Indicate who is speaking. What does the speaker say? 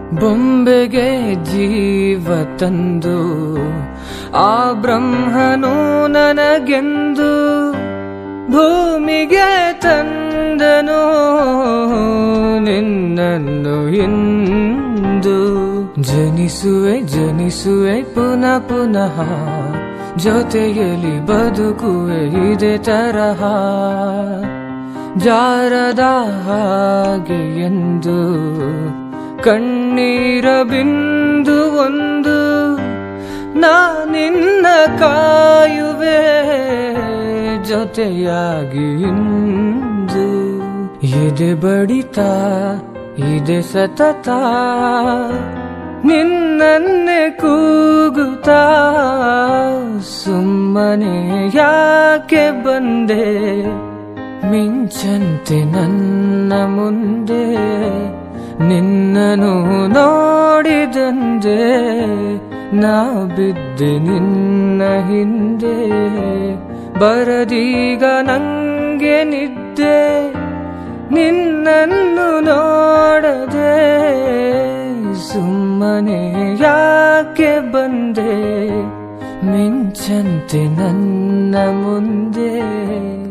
Speaker 1: ಬೊಂಬೆಗೆ ಜೀವ ತಂದು ಆ ಬ್ರಹ್ಮನು ನನಗೆಂದು ಭೂಮಿಗೆ ತಂದನು ನಿನ್ನನ್ನು ಎಂದು ಜನಿಸುವೆ ಜನಿಸುವೆ ಪುನಃ ಪುನಃ ಜೊತೆಯಲ್ಲಿ ಬದುಕುವೆ ಇದೇ ತರಹ ಜಾರದ ಹಾಗೆ ಎಂದು ಕಣ್ಣೀರ ಬಿಂದು ಒಂದು ನಾ ನಿನ್ನ ಕಾಯುವೆ ಜೊತೆಯಾಗಿ ಇಂದು ಎದೆ ಬಡಿತ ಇದೆ ಸತತ ನಿನ್ನನ್ನೇ ಕೂಗುತ್ತಾ ಸುಮ್ಮನೆ ಯಾಕೆ ಬಂದೆ ಮಿಂಚಂತೆ ನನ್ನ ಮುಂದೆ ನಿನ್ನನು ನೋಡಿದಂದೆ ನಾ ಬಿದ್ದೆ ನಿನ್ನ ಹಿಂದೆ ಬರದೀಗ ನಂಗೆ ನಿದ್ದೆ ನಿನ್ನನ್ನು ನೋಡದೆ ಸುಮ್ಮನೆ ಯಾಕೆ ಬಂದೆ ಮಿಂಚಂತೆ ನನ್ನ ಮುಂದೆ